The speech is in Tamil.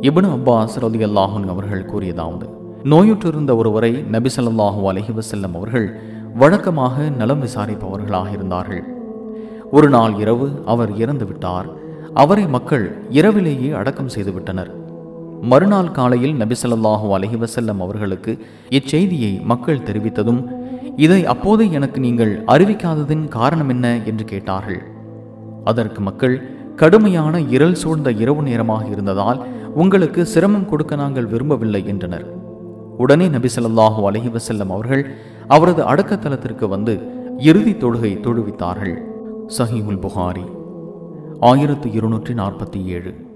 இப்னு அப்பாஸ் ரலி அல்லாஹன் அவர்கள் கூறியதாவது நோயுற்றிருந்த ஒருவரை நபி ஸல்லல்லாஹு அலைஹி வஸல்லம் அவர்கள் வழக்கமாக நலம் விசாரிப்பவர்களாக இருந்தார்கள் ஒரு நாள் இரவு அவர் இறந்து விட்டார் அவரை மக்கள் இரவிலேயே அடக்கம் செய்து விட்டனர் மறுநாள் காலையில் நபி ஸல்லல்லாஹு அலைஹி வஸல்லம் அவர்களுக்கு இச்செய்தியை மக்கள் தெரிவித்ததும் இதை அப்போது எனக்கு நீங்கள் அறிவிக்காததின் காரணம் என்ன என்று கேட்டார்கள் அதற்கு மக்கள் கடுமையான இருள் சூழ்ந்த இரவு நேரமாக இருந்ததால் உங்களுக்கு சிரமம் கொடுக்க நாங்கள் விரும்பவில்லை என்றனர் உடனே நபி ஸல்லல்லாஹு அலைஹி வஸல்லம் அவர்கள் அவரது அடக்கத்தலத்திற்கு வந்து இறுதி தொழுகை தொழுவித்தார்கள் சஹீமுல் புகாரி ஆயிரத்து இருநூற்றி நாற்பத்தி ஏழு